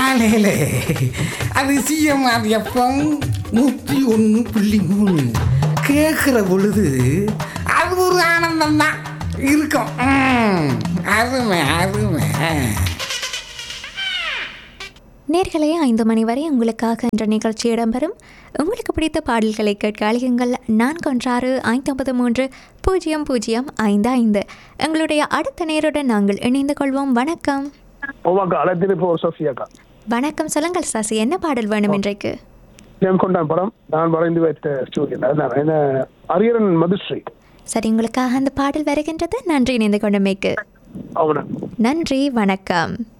காலையில் அது CMR FM நூற்றி ஒன்று புள்ளி மூணு கேட்குற பொழுது அது ஒரு ஆனந்தம் தான் இருக்கும் ம், அருமை அருமை நேர்களே ஐந்து மணி வரை உங்களுக்காக என்ற நிகழ்ச்சி இடம்பெறும் உங்களுக்கு பிடித்த பாடல்களை கேட்க அழையுங்கள் நான்கு ஒன்றாறு ஐம்பது மூன்று பூஜ்ஜியம் பூஜ்ஜியம் ஐந்து ஐந்து எங்களுடைய அடுத்த நேருடன் நாங்கள் இணைந்து கொள்வோம் வணக்கம் உமாக்கா அழைத்திருப்போர் சோஃபியாக்கா வணக்கம் சொல்லுங்கள் சாசி என்ன பாடல் வேணும் இன்றைக்கு ஜெயம் கொண்டான் படம் நான் வரைந்து வைத்த ஸ்டூடியோ அதான் என்ன அரியரன் மதுஸ்ரீ சரி உங்களுக்காக அந்த பாடல் வருகின்றது நன்றி இணைந்து கொண்டமைக்கு அவன நன்றி வணக்கம்